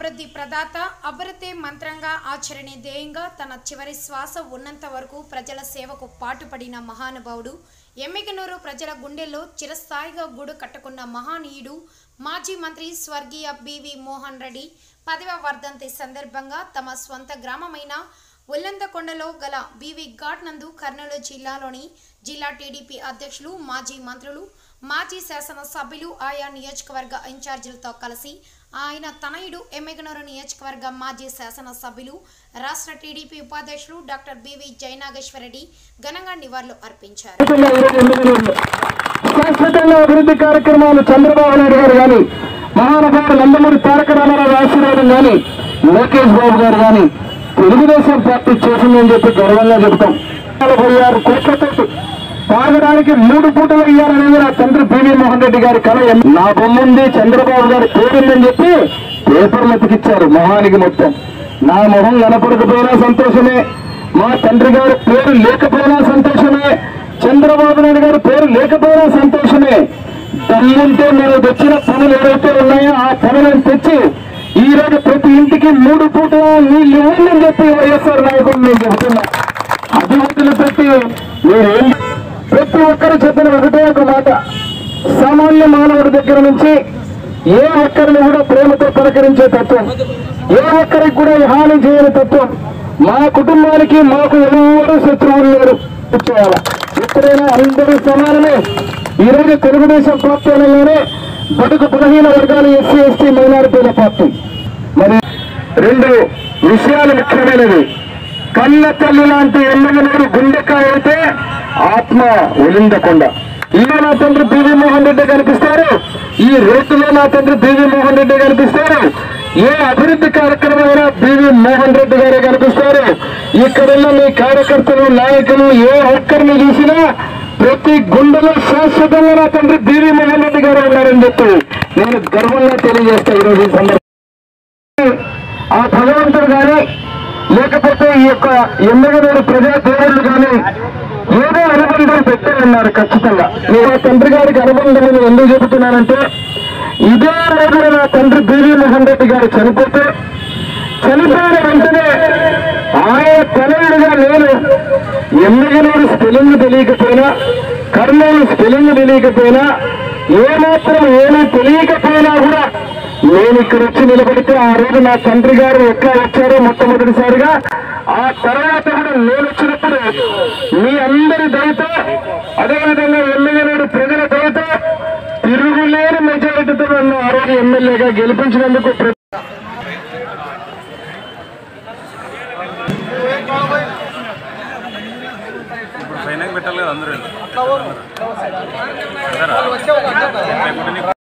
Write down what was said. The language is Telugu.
అభివృద్ధి ప్రదాత అభివృద్ధి మంత్రంగా ఆచరణే ధ్యేయంగా తన చివరి శ్వాస ఉన్నంత వరకు ప్రజల సేవకు పాటుపడిన మహానుభావుడు ఎమ్మిగనూరు ప్రజల గుండెల్లో చిరస్థాయిగా గూడు కట్టుకున్న మహానీయుడు మాజీ మంత్రి స్వర్గీయ బివి మోహన్ రెడ్డి పదవ వర్ధంతి సందర్భంగా తమ స్వంత గ్రామమైన ఉల్లందకొండలో గల బీవీ ఘాట్ నందు కర్నూలు జిల్లాలోని జిల్లా టీడీపీ అధ్యక్షులు మాజీ మంత్రులు మాజీ శాసనసభ్యులు ఆయా నియోజకవర్గ ఇన్ఛార్జీలతో కలిసి ఆయన తనయుడు ఎమ్మెగనూరు నియోజకవర్గ మాజీ శాసనసభ్యులు రాష్ట్ర టీడీపీ ఉపాధ్యక్షులు డాక్టర్ బివి జయనాగేశ్వరరెడ్డి ఘనంగా నివాళులు అర్పించారు శాశ్వతంగా ఈరోజు ఎమ్మెల్యేలు శాశ్వతంగా అభివృద్ధి కార్యక్రమాలు చంద్రబాబు నాయుడు గారు కానీ మహానుభావుడు నందమూరి తారక రామారావు ఆశీర్వాదం కానీ లోకేష్ బాబు గారు కానీ తెలుగుదేశం పార్టీ చేసిందని చెప్పి గర్వంగా చెబుతాం నలభై ఆరు కోట్లతో తాగడానికి మూడు పూటలు ఇయ్యాలనేది నా తండ్రి పివి మోహన్ రెడ్డి గారి కళ నా బొమ్ముంది చంద్రబాబు గారి పేరుందని చెప్పి పేపర్లు ఎతికిచ్చారు మొహానికి మొత్తం నా మొహం కనపడకపోయినా సంతోషమే మా తండ్రి గారి పేరు లేకపోయినా సంతోషమే చంద్రబాబు నాయుడు గారి పేరు లేకపోయినా సంతోషమే దమ్ముంటే నేను తెచ్చిన పనులు ఏవైతే ఉన్నాయో ఆ పనులను తెచ్చి ఈ రోజు ప్రతి ఇంటికి మూడు పూటల నీళ్ళు ఇవ్వండి చెప్పి వైఎస్ఆర్ నాయకుడు నేను చెబుతున్నా అభివృద్ధిని పెట్టి మీరేం ప్రతి ఒక్కరు చెప్పిన ఒకటే ఒక మాట సామాన్య మానవుడి దగ్గర నుంచి ఏ ఒక్కరిని కూడా ప్రేమతో పలకరించే తత్వం ఏ ఒక్కరికి కూడా హాని చేయని తత్వం మా కుటుంబానికి మాకు ఎవరు శత్రువులు లేరు చేయాలా ఎప్పుడైనా అందరూ సమానమే ఈ రోజు తెలుగుదేశం పార్టీ అనగానే బడుగు బలహీన వర్గాలు ఎస్సీ ఎస్టీ మైనారిటీల పార్టీ మరి రెండు విషయాలు ముఖ్యమైనవి కన్న తల్లి లాంటి ఎమ్మెల్యేలు గుండెకాయ అయితే ఆత్మ ఒలిందకుండా ఇలా నా తండ్రి పివి మోహన్ రెడ్డి కనిపిస్తారు ఈ రోడ్డులో నా తండ్రి పివి మోహన్ రెడ్డి కనిపిస్తారు ఏ అభివృద్ధి కార్యక్రమమైనా పివి మోహన్ రెడ్డి గారే కనిపిస్తారు ఇక్కడున్న మీ కార్యకర్తలు నాయకులు ఏ ఒక్కరిని చూసినా ప్రతి గుండెలో శాశ్వతంగా నా తండ్రి పివి మోహన్ రెడ్డి గారు ఉన్నారని చెప్పి నేను గర్వంగా తెలియజేస్తా ఈరోజు ఈ సందర్భంగా ఆ భగవంతుడు కానీ లేకపోతే ఈ యొక్క ఎమ్మెగనూరు ప్రజా దేవుళ్ళు కానీ ఏదో అనుబంధం పెట్టారన్నారు ఖచ్చితంగా నేను ఆ తండ్రి గారికి అనుబంధం అని ఎందుకు చెబుతున్నానంటే ఇదే రోజున నా తండ్రి బీవీ మోహన్ రెడ్డి గారు చనిపోతే చనిపోయిన వెంటనే ఆయన తనయుడిగా నేను ఎమ్మెగనూరు స్పెల్లింగ్ తెలియకపోయినా కర్నూలు స్పెల్లింగ్ తెలియకపోయినా ఏమాత్రం ఏమీ తెలియకపోయినా కూడా నేను ఇక్కడ వచ్చి నిలబడితే ఆ రోజు నా తండ్రి గారు ఎట్లా వచ్చారో మొట్టమొదటిసారిగా ఆ తర్వాత కూడా నేను వచ్చినప్పుడు మీ అందరి దయతో అదేవిధంగా ఎమ్మెల్యేడు ప్రజల దయతో తిరుగులేని మెజారిటీతో నన్ను ఆ రోజు ఎమ్మెల్యేగా గెలిపించినందుకు ప్ర- ఇప్పుడు ఫైనల్ పెట్టాలి కదా అందరూ వెళ్ళి. అందరూ. లేకుంటే నీకు